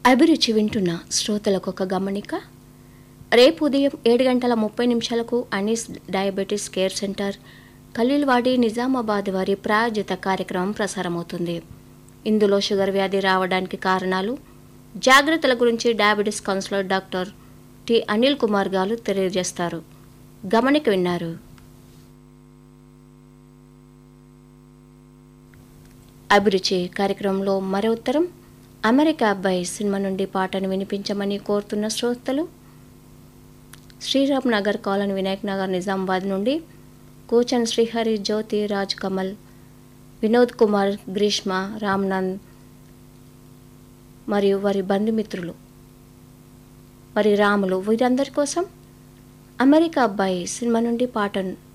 అభిరుచి వింటున్న శ్రోతలకు ఒక గమనిక రేపు ఉదయం ఏడు గంటల ముప్పై నిమిషాలకు Anees diabetes care centre Khaleelwadi Nizamabad వారి ప్రాయోజిత కార్యక్రమం ప్రసారమవుతుంది ఇందులో షుగర్ వ్యాధి రావడానికి కారణాలు జాగ్రత్తల గురించి diabetes counsellor doctor T Anil Kumar గారు తెలియజేస్తారు గమనిక విన్నారు అభిరుచి కార్యక్రమంలో మరో ఉత్తరం అమెరికా అబ్బాయి సినిమా నుండి పాటను వినిపించమని కోరుతున్న శ్రోతలు శ్రీరామ్ నగర్ కాలనీ వినాయక్ నగర్ నిజామాబాద్ నుండి కూచన్ శ్రీహరి జ్యోతి రాజ్ కమల్ వినోద్ కుమార్ గ్రీష్మ రామ్నంద్ మరియు వారి బంధుమిత్రులు మరి రాములు వీరందరి కోసం అమెరికా అబ్బాయి సినిమా నుండి పాటను